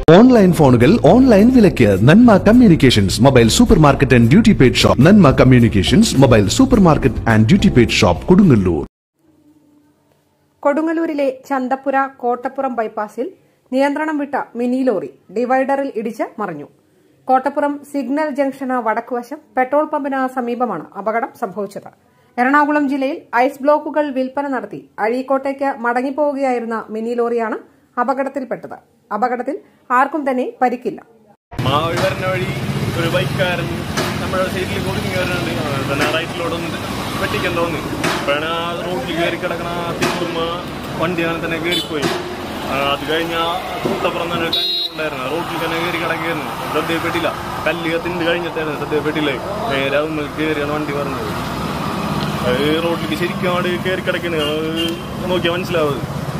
online ഫോണുകൾ online വിലയ്ക്ക് Nanma communications mobile super market and duty paid shop Nanma communications mobile super market and duty paid shop Kodungallur കൊടുങ്ങല്ലൂരിലെ ചന്തപ്പുര കോട്ടപ്പുറം ബൈപ്പാസിൽ നിയന്ത്രണം വിട്ട മിനി ലോറി ഡിവൈഡറിൽ ഇടിച്ച് മറിഞ്ഞു കോട്ടപ്പുറം സിഗ്നൽ ജംഗ്ഷന് വടക്കുവശം പെട്രോൾ പമ്പിന് സമീപമാണ് അപകടം സംഭവിച്ചത് എറണാകുളം ജില്ലയിൽ ഐസ് ബ്ലോക്കുകൾ വിൽപ്പന നടത്തി അഴീക്കോട്ടേക്ക് മടങ്ങിപ്പോവുകയായിരുന്ന മിനി ലോറിയാണ് അപകടത്തിൽപ്പെട്ടത് അപകടത്തിൽ ആർക്കും തന്നെ പരിക്കില്ല മാവഴി വരുന്ന വഴി ഒരു ബൈക്കാരൻ നമ്മുടെ സൈഡിൽ കൊടുങ്ങി വരുന്നുണ്ട് പിന്നെ റൈറ്റിലോട്ട് വന്നിട്ട് വെട്ടിക്കാൻ തോന്നി അപ്പോഴാണ് ആ റോഡിൽ കയറി കിടക്കണ തിരുമ്പ വണ്ടി അങ്ങനെ തന്നെ കയറിപ്പോയി ആ, അത് കഴിഞ്ഞ കൂട്ടപ്പുറം തന്നെ ഒരു കല്ല് ഉണ്ടായിരുന്നു റോഡിൽ തന്നെ കയറി കിടക്കുകയായിരുന്നു ശ്രദ്ധയപ്പെട്ടില്ല കല്ല് കത്തിണ്ട് കഴിഞ്ഞിട്ടായിരുന്നു ശ്രദ്ധയപ്പെട്ടില്ല നേരെ ഒന്ന് കയറിയാണ് വണ്ടി പറഞ്ഞത് അത് റോഡിലേക്ക് ശരിക്കും അവിടെ കയറി കിടക്കണ നോക്കിയാൽ മനസ്സിലാവുന്നത്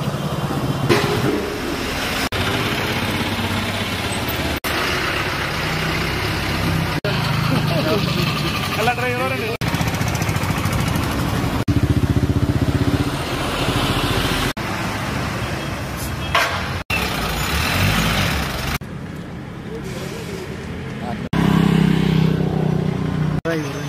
അല്ല ഡ്രൈവറുണ്ട് ഡ്രൈവർ